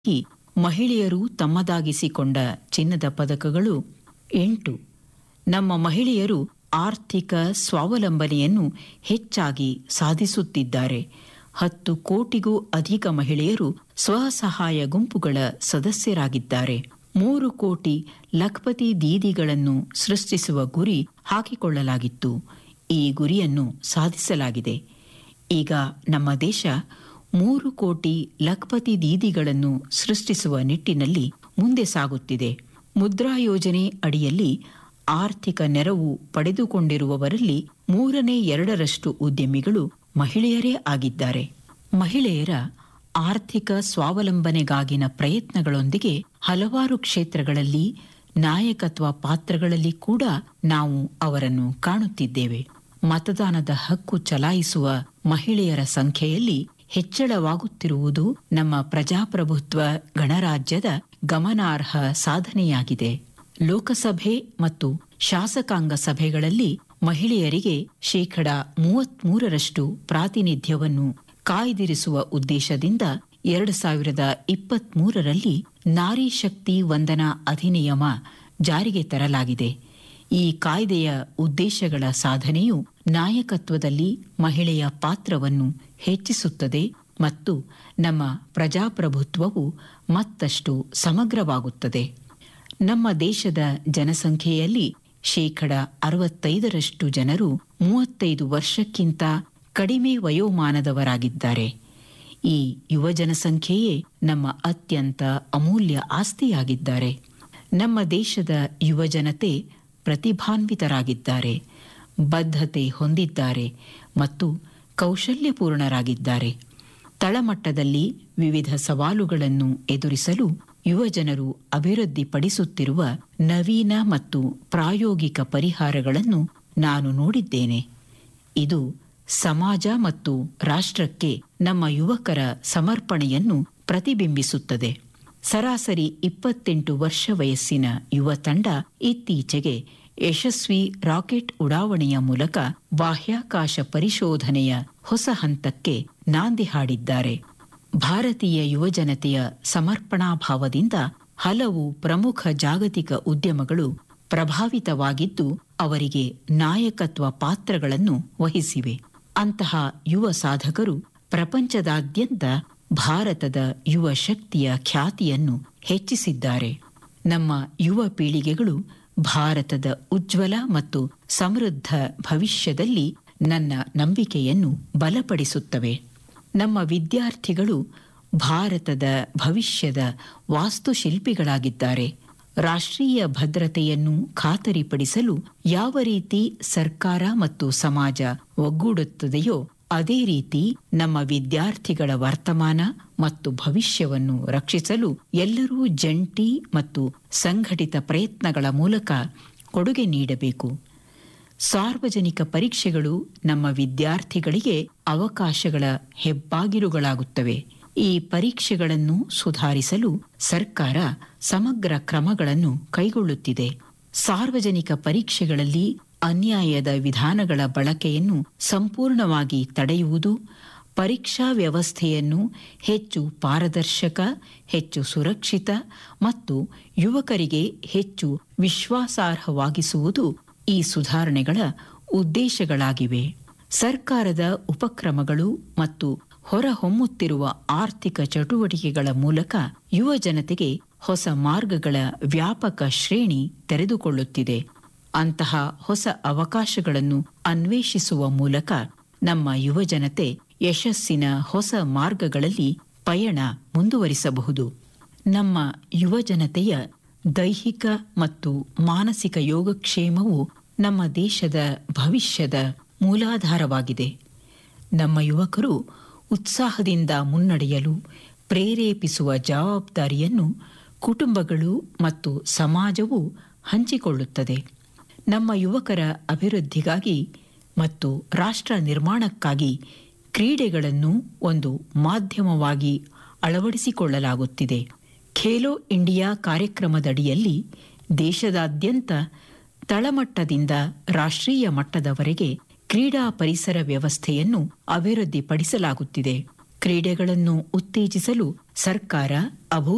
ಈ ಮಹಿಳೆಯರು ತಮ್ಮದಾಗಿಸಿಕೊಂಡ ಚಿನ್ನದ ಪದಕಗಳು ಎಂಟು ನಮ್ಮ ಮಹಿಳೆಯರು ಆರ್ಥಿಕ ಸ್ವಾವಲಂಬನೆಯನ್ನು ಹೆಚ್ಚಾಗಿ ಸಾಧಿಸುತ್ತಿದ್ದಾರೆ ಹತ್ತು ಕೋಟಿಗೂ ಅಧಿಕ ಮಹಿಳೆಯರು ಸ್ವಸಹಾಯ ಗುಂಪುಗಳ ಸದಸ್ಯರಾಗಿದ್ದಾರೆ ಮೂರು ಕೋಟಿ ಲಖ್ಪತಿ ದೀದಿಗಳನ್ನು ಸೃಷ್ಟಿಸುವ ಗುರಿ ಹಾಕಿಕೊಳ್ಳಲಾಗಿತ್ತು ಈ ಗುರಿಯನ್ನು ಸಾಧಿಸಲಾಗಿದೆ ಈಗ ನಮ್ಮ ದೇಶ ಮೂರು ಕೋಟಿ ಲಖ್ಪತಿ ದೀದಿಗಳನ್ನು ಸೃಷ್ಟಿಸುವ ನಿಟ್ಟಿನಲ್ಲಿ ಮುಂದೆ ಸಾಗುತ್ತಿದೆ ಮುದ್ರಾ ಯೋಜನೆ ಅಡಿಯಲ್ಲಿ ಆರ್ಥಿಕ ನೆರವು ಪಡೆದುಕೊಂಡಿರುವವರಲ್ಲಿ ಮೂರನೇ ಎರಡರಷ್ಟು ಉದ್ಯಮಿಗಳು ಮಹಿಳೆಯರೇ ಆಗಿದ್ದಾರೆ ಮಹಿಳೆಯರ ಆರ್ಥಿಕ ಸ್ವಾವಲಂಬನೆಗಾಗಿನ ಪ್ರಯತ್ನಗಳೊಂದಿಗೆ ಹಲವಾರು ಕ್ಷೇತ್ರಗಳಲ್ಲಿ ನಾಯಕತ್ವ ಪಾತ್ರಗಳಲ್ಲಿ ಕೂಡ ನಾವು ಅವರನ್ನು ಕಾಣುತ್ತಿದ್ದೇವೆ ಮತದಾನದ ಹಕ್ಕು ಚಲಾಯಿಸುವ ಮಹಿಳೆಯರ ಸಂಖ್ಯೆಯಲ್ಲಿ ಹೆಚ್ಚಳವಾಗುತ್ತಿರುವುದು ನಮ್ಮ ಪ್ರಜಾಪ್ರಭುತ್ವ ಗಣರಾಜ್ಯದ ಗಮನಾರ್ಹ ಸಾಧನೆಯಾಗಿದೆ ಲೋಕಸಭೆ ಮತ್ತು ಶಾಸಕಾಂಗ ಸಭೆಗಳಲ್ಲಿ ಮಹಿಳೆಯರಿಗೆ ಶೇಕಡ ಮೂವತ್ಮೂರರಷ್ಟು ಪ್ರಾತಿನಿಧ್ಯವನ್ನು ಕಾಯ್ದಿರಿಸುವ ಉದ್ದೇಶದಿಂದ ಎರಡು ಸಾವಿರದ ಇಪ್ಪತ್ಮೂರರಲ್ಲಿ ನಾರಿ ಶಕ್ತಿ ವಂದನಾ ಅಧಿನಿಯಮ ಜಾರಿಗೆ ತರಲಾಗಿದೆ ಈ ಕಾಯ್ದೆಯ ಉದ್ದೇಶಗಳ ಸಾಧನೆಯು ನಾಯಕತ್ವದಲ್ಲಿ ಮಹಿಳೆಯ ಪಾತ್ರವನ್ನು ಹೆಚ್ಚಿಸುತ್ತದೆ ಮತ್ತು ನಮ್ಮ ಪ್ರಜಾಪ್ರಭುತ್ವವು ಮತ್ತಷ್ಟು ಸಮಗ್ರವಾಗುತ್ತದೆ ನಮ್ಮ ದೇಶದ ಜನಸಂಖ್ಯೆಯಲ್ಲಿ ಶೇಕಡ ಅರವತ್ತೈದರಷ್ಟು ಜನರು ಮೂವತ್ತೈದು ವರ್ಷಕ್ಕಿಂತ ಕಡಿಮೆ ವಯೋಮಾನದವರಾಗಿದ್ದಾರೆ ಈ ಯುವ ಜನಸಂಖ್ಯೆಯೇ ನಮ್ಮ ಅತ್ಯಂತ ಅಮೂಲ್ಯ ಆಸ್ತಿಯಾಗಿದ್ದಾರೆ ನಮ್ಮ ದೇಶದ ಯುವಜನತೆ ಪ್ರತಿಭಾನ್ವಿತರಾಗಿದ್ದಾರೆ ಬದ್ಧತೆ ಹೊಂದಿದ್ದಾರೆ ಮತ್ತು ಕೌಶಲ್ಯಪೂರ್ಣರಾಗಿದ್ದಾರೆ ತಳಮಟ್ಟದಲ್ಲಿ ವಿವಿಧ ಸವಾಲುಗಳನ್ನು ಎದುರಿಸಲು ಯುವಜನರು ಅಭಿವೃದ್ಧಿಪಡಿಸುತ್ತಿರುವ ನವೀನ ಮತ್ತು ಪ್ರಾಯೋಗಿಕ ಪರಿಹಾರಗಳನ್ನು ನಾನು ನೋಡಿದ್ದೇನೆ ಇದು ಸಮಾಜ ಮತ್ತು ರಾಷ್ಟ್ರಕ್ಕೆ ನಮ್ಮ ಯುವಕರ ಸಮರ್ಪಣೆಯನ್ನು ಪ್ರತಿಬಿಂಬಿಸುತ್ತದೆ ಸರಾಸರಿ ಇಪ್ಪತ್ತೆಂಟು ವರ್ಷ ವಯಸ್ಸಿನ ಯುವ ತಂಡ ಇತ್ತೀಚೆಗೆ ಯಶಸ್ವಿ ರಾಕೆಟ್ ಉಡಾವಣೆಯ ಮೂಲಕ ಬಾಹ್ಯಾಕಾಶ ಪರಿಶೋಧನೆಯ ಹೊಸ ಹಂತಕ್ಕೆ ನಾಂದಿ ಹಾಡಿದ್ದಾರೆ ಭಾರತೀಯ ಯುವಜನತೆಯ ಸಮರ್ಪಣಾಭಾವದಿಂದ ಹಲವು ಪ್ರಮುಖ ಜಾಗತಿಕ ಉದ್ಯಮಗಳು ಪ್ರಭಾವಿತವಾಗಿದ್ದು ಅವರಿಗೆ ನಾಯಕತ್ವ ಪಾತ್ರಗಳನ್ನು ವಹಿಸಿವೆ ಅಂತಹ ಯುವ ಸಾಧಕರು ಪ್ರಪಂಚದಾದ್ಯಂತ ಭಾರತದ ಯುವ ಶಕ್ತಿಯ ಖ್ಯಾತಿಯನ್ನು ಹೆಚ್ಚಿಸಿದ್ದಾರೆ ನಮ್ಮ ಯುವ ಪೀಳಿಗೆಗಳು ಭಾರತದ ಉಜ್ವಲ ಮತ್ತು ಸಮೃದ್ಧ ಭವಿಷ್ಯದಲ್ಲಿ ನನ್ನ ನಂಬಿಕೆಯನ್ನು ಬಲಪಡಿಸುತ್ತವೆ ನಮ್ಮ ವಿದ್ಯಾರ್ಥಿಗಳು ಭಾರತದ ಭವಿಷ್ಯದ ವಾಸ್ತುಶಿಲ್ಪಿಗಳಾಗಿದ್ದಾರೆ ರಾಷ್ಟ್ರೀಯ ಭದ್ರತೆಯನ್ನು ಖಾತರಿಪಡಿಸಲು ಯಾವ ರೀತಿ ಸರ್ಕಾರ ಮತ್ತು ಸಮಾಜ ಒಗ್ಗೂಡುತ್ತದೆಯೋ ಅದೇ ರೀತಿ ನಮ್ಮ ವಿದ್ಯಾರ್ಥಿಗಳ ವರ್ತಮಾನ ಮತ್ತು ಭವಿಷ್ಯವನ್ನು ರಕ್ಷಿಸಲು ಎಲ್ಲರೂ ಜಂಟಿ ಮತ್ತು ಸಂಘಟಿತ ಪ್ರಯತ್ನಗಳ ಮೂಲಕ ಕೊಡುಗೆ ನೀಡಬೇಕು ಸಾರ್ವಜನಿಕ ಪರೀಕ್ಷೆಗಳು ನಮ್ಮ ವಿದ್ಯಾರ್ಥಿಗಳಿಗೆ ಅವಕಾಶಗಳ ಹೆಬ್ಬಾಗಿಲುಗಳಾಗುತ್ತವೆ ಈ ಪರೀಕ್ಷೆಗಳನ್ನು ಸುಧಾರಿಸಲು ಸರ್ಕಾರ ಸಮಗ್ರ ಕ್ರಮಗಳನ್ನು ಕೈಗೊಳ್ಳುತ್ತಿದೆ ಸಾರ್ವಜನಿಕ ಪರೀಕ್ಷೆಗಳಲ್ಲಿ ಅನ್ಯಾಯದ ವಿಧಾನಗಳ ಬಳಕೆಯನ್ನು ಸಂಪೂರ್ಣವಾಗಿ ತಡೆಯುವುದು ಪರೀಕ್ಷಾ ವ್ಯವಸ್ಥೆಯನ್ನು ಹೆಚ್ಚು ಪಾರದರ್ಶಕ ಹೆಚ್ಚು ಸುರಕ್ಷಿತ ಮತ್ತು ಯುವಕರಿಗೆ ಹೆಚ್ಚು ವಿಶ್ವಾಸಾರ್ಹವಾಗಿಸುವುದು ಈ ಸುಧಾರಣೆಗಳ ಉದ್ದೇಶಗಳಾಗಿವೆ ಸರ್ಕಾರದ ಉಪಕ್ರಮಗಳು ಮತ್ತು ಹೊರಹೊಮ್ಮುತ್ತಿರುವ ಆರ್ಥಿಕ ಚಟುವಟಿಕೆಗಳ ಮೂಲಕ ಯುವ ಜನತೆಗೆ ಹೊಸ ಮಾರ್ಗಗಳ ವ್ಯಾಪಕ ಶ್ರೇಣಿ ತೆರೆದುಕೊಳ್ಳುತ್ತಿದೆ ಅಂತಹ ಹೊಸ ಅವಕಾಶಗಳನ್ನು ಅನ್ವೇಷಿಸುವ ಮೂಲಕ ನಮ್ಮ ಯುವಜನತೆ ಯಶಸ್ಸಿನ ಹೊಸ ಮಾರ್ಗಗಳಲ್ಲಿ ಪಯಣ ಮುಂದುವರಿಸಬಹುದು ನಮ್ಮ ಯುವಜನತೆಯ ದೈಹಿಕ ಮತ್ತು ಮಾನಸಿಕ ಯೋಗಕ್ಷೇಮವು ನಮ್ಮ ದೇಶದ ಭವಿಷ್ಯದ ಮೂಲಾಧಾರವಾಗಿದೆ ನಮ್ಮ ಯುವಕರು ಉತ್ಸಾಹದಿಂದ ಮುನ್ನಡೆಯಲು ಪ್ರೇರೇಪಿಸುವ ಜವಾಬ್ದಾರಿಯನ್ನು ಕುಟುಂಬಗಳು ಮತ್ತು ಸಮಾಜವು ಹಂಚಿಕೊಳ್ಳುತ್ತದೆ ನಮ್ಮ ಯುವಕರ ಅಭಿವೃದ್ಧಿಗಾಗಿ ಮತ್ತು ರಾಷ್ಟ್ರ ನಿರ್ಮಾಣಕ್ಕಾಗಿ ಕ್ರೀಡೆಗಳನ್ನು ಒಂದು ಮಾಧ್ಯಮವಾಗಿ ಅಳವಡಿಸಿಕೊಳ್ಳಲಾಗುತ್ತಿದೆ ಖೇಲೋ ಇಂಡಿಯಾ ಕಾರ್ಯಕ್ರಮದಡಿಯಲ್ಲಿ ದೇಶದಾದ್ಯಂತ ತಳಮಟ್ಟದಿಂದ ರಾಷ್ಟ್ರೀಯ ಮಟ್ಟದವರೆಗೆ ಕ್ರೀಡಾ ಪರಿಸರ ವ್ಯವಸ್ಥೆಯನ್ನು ಅಭಿವೃದ್ಧಿಪಡಿಸಲಾಗುತ್ತಿದೆ ಕ್ರೀಡೆಗಳನ್ನು ಉತ್ತೇಜಿಸಲು ಸರ್ಕಾರ ಅಭೂ